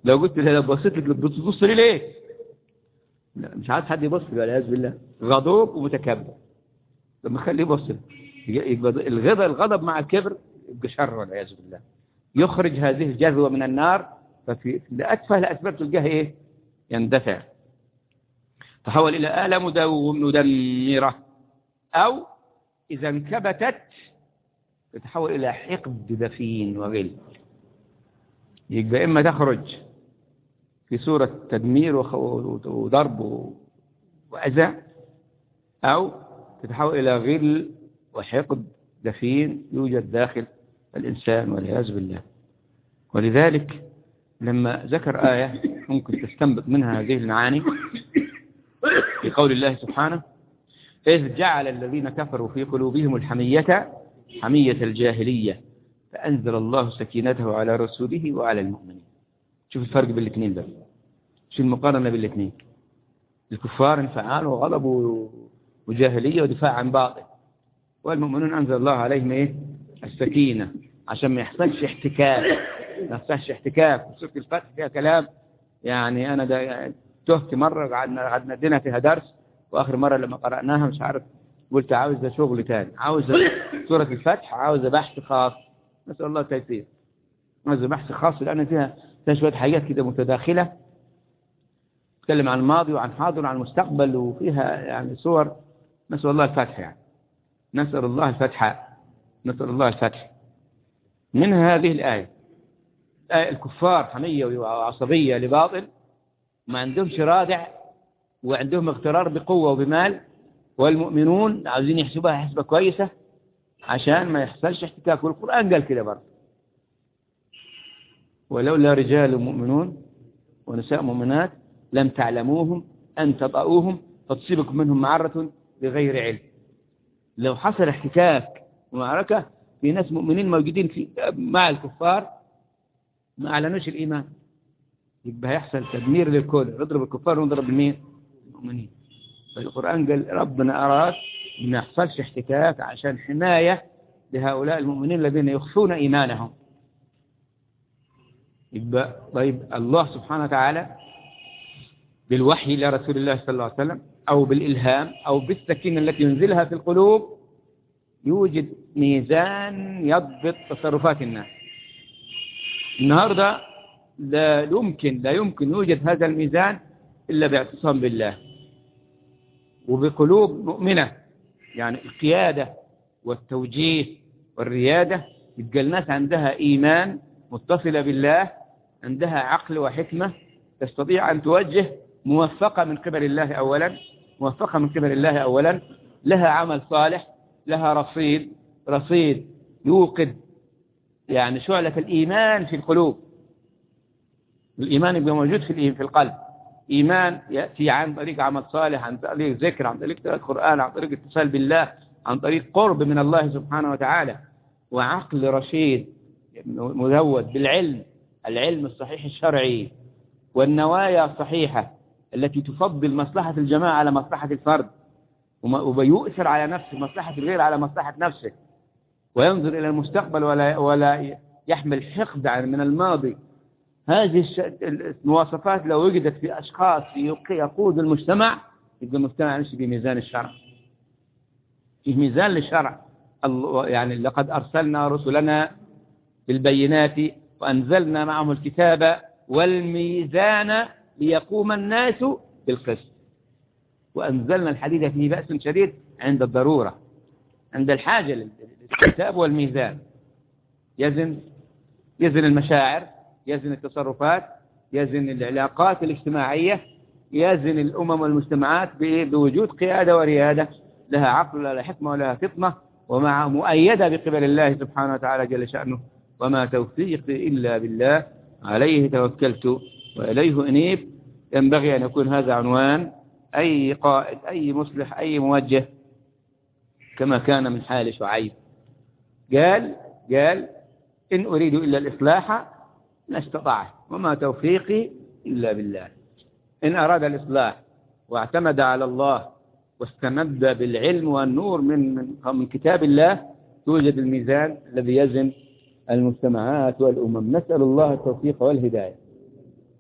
لو قلت له لو بصيت لك بتبص لي ليه لا مش عايز حد يبص لي والعياذ بالله غضوب ومتكبر لما خليه يبص لي يبقى الغضب الغضب مع الكبر يبقى شر والعياذ بالله يخرج هذه الجذوة من النار ففي أتفه الأسباب تلقاه إيه يندفع تحول إلى آلة مدمرة أو إذا انكبتت تتحول إلى حقد دفين وغل يبقى إما تخرج في صورة تدمير وضرب وأذى أو تتحول إلى غل وحقد دفين يوجد داخل الإنسان والعياذ بالله ولذلك لما ذكر آية ممكن تستنبط منها هذه المعاني في قول الله سبحانه إذ جعل الذين كفروا في قلوبهم الحمية حمية الجاهلية فأنزل الله سكينته على رسوله وعلى المؤمنين شوف الفرق بين الاثنين بس شو المقارنة بين الاثنين الكفار انفعال وغضب وجاهلية ودفاع عن باطل والمؤمنون أنزل الله عليهم إيه السكينة عشان ما يحصلش احتكاك ما يحصلش احتكاك وصفة الفتح فيها كلام يعني أنا ده تهت مرة قعدنا قعدنا ادينا فيها درس وآخر مرة لما قرأناها مش عارف قلت عاوز شغل تاني عاوز سورة الفتح عاوز بحث خاص نسأل الله التيسير عاوز بحث خاص لأن فيها فيها شوية حاجات كده متداخلة تتكلم عن الماضي وعن حاضر وعن المستقبل وفيها يعني صور نسأل الله الفتح يعني نسأل الله الفتح نسأل الله الفتح من هذه الآية آية الكفار حمية وعصبية لباطل ما عندهمش رادع وعندهم اغترار بقوة وبمال والمؤمنون عاوزين يحسبوها حسبة كويسة عشان ما يحصلش احتكاك والقرآن قال كده برضه ولولا رجال مؤمنون ونساء مؤمنات لم تعلموهم أن تطأوهم فتصيبكم منهم معرة بغير علم لو حصل احتكاك ومعركة في ناس مؤمنين موجودين في مع الكفار ما أعلنوش الإيمان يبقى هيحصل تدمير للكل نضرب الكفار ونضرب مين المؤمنين فالقرآن قال ربنا أراد ما يحصلش احتكاك عشان حماية لهؤلاء المؤمنين الذين يخفون إيمانهم يبقى طيب الله سبحانه وتعالى بالوحي إلى رسول الله صلى الله عليه وسلم أو بالإلهام أو بالسكينة التي ينزلها في القلوب يوجد ميزان يضبط تصرفات الناس النهاردة لا يمكن لا يمكن يوجد هذا الميزان إلا باعتصام بالله وبقلوب مؤمنة يعني القيادة والتوجيه والريادة يبقى الناس عندها إيمان متصلة بالله عندها عقل وحكمة تستطيع أن توجه موفقة من قبل الله أولا موفقة من قبل الله أولا لها عمل صالح لها رصيد رصيد يوقد يعني شعلة الإيمان في القلوب الإيمان يبقى موجود في في القلب إيمان يأتي عن طريق عمل صالح عن طريق ذكر عن طريق قراءة القرآن عن طريق اتصال بالله عن طريق قرب من الله سبحانه وتعالى وعقل رشيد مزود بالعلم العلم الصحيح الشرعي والنوايا الصحيحة التي تفضل مصلحة الجماعة على مصلحة الفرد ويؤثر على نفسه مصلحة الغير على مصلحة نفسه وينظر إلى المستقبل ولا, ولا يحمل حقد من الماضي هذه المواصفات لو وجدت في أشخاص يقود المجتمع يبقى المجتمع يمشي بميزان الشرع في ميزان للشرع يعني لقد أرسلنا رسلنا بالبينات وأنزلنا معهم الكتاب والميزان ليقوم الناس بالقسط وأنزلنا الحديد فيه بأس شديد عند الضرورة عند الحاجة للكتاب والميزان يزن يزن المشاعر يزن التصرفات يزن العلاقات الاجتماعية يزن الأمم والمجتمعات بوجود قيادة وريادة لها عقل ولها حكمة ولها فطنة ومع مؤيدة بقبل الله سبحانه وتعالى جل شأنه وما توفيقي إلا بالله عليه توكلت وإليه أنيب ينبغي أن يكون هذا عنوان أي قائد أي مصلح أي موجه كما كان من حال شعيب قال قال إن أريد إلا الإصلاح ما استطعت وما توفيقي إلا بالله إن أراد الإصلاح واعتمد على الله واستمد بالعلم والنور من, من, من كتاب الله توجد الميزان الذي يزن المجتمعات والأمم نسأل الله التوفيق والهداية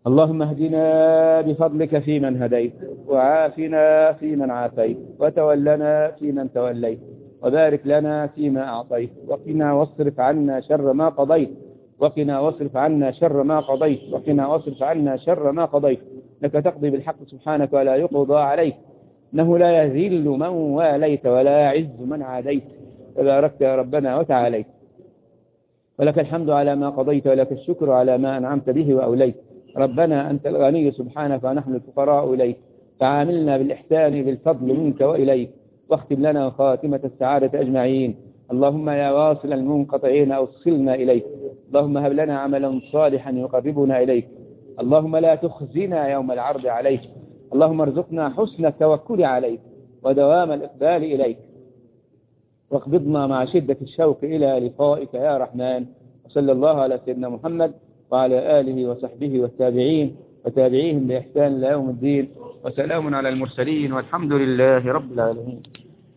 اللهم اهدنا بفضلك فيمن هديت وعافنا فيمن عافيت وتولنا فيمن توليت وبارك لنا فيما أعطيت وقنا واصرف عنا شر ما قضيت وقنا واصرف عنا شر ما قضيت وقنا واصرف عنا شر ما قضيت لك تقضي بالحق سبحانك ولا يقضى عليك إنه لا يذل من واليت ولا يعز من عاديت تباركت يا ربنا وتعاليت ولك الحمد على ما قضيت ولك الشكر على ما أنعمت به وأوليت ربنا أنت الغني سبحانك ونحن الفقراء إليك فعاملنا بالإحسان بالفضل منك وإليك واختم لنا خاتمة السعادة أجمعين اللهم يا واصل المنقطعين أوصلنا إليك اللهم هب لنا عملا صالحا يقربنا إليك اللهم لا تخزنا يوم العرض عليك اللهم ارزقنا حسن التوكل عليك ودوام الإقبال إليك واقبضنا مع شدة الشوق إلى لقائك يا رحمن وصلى الله على سيدنا محمد وعلى آله وصحبه والتابعين وتابعيهم بإحسان إلى يوم الدين وسلام على المرسلين والحمد لله رب العالمين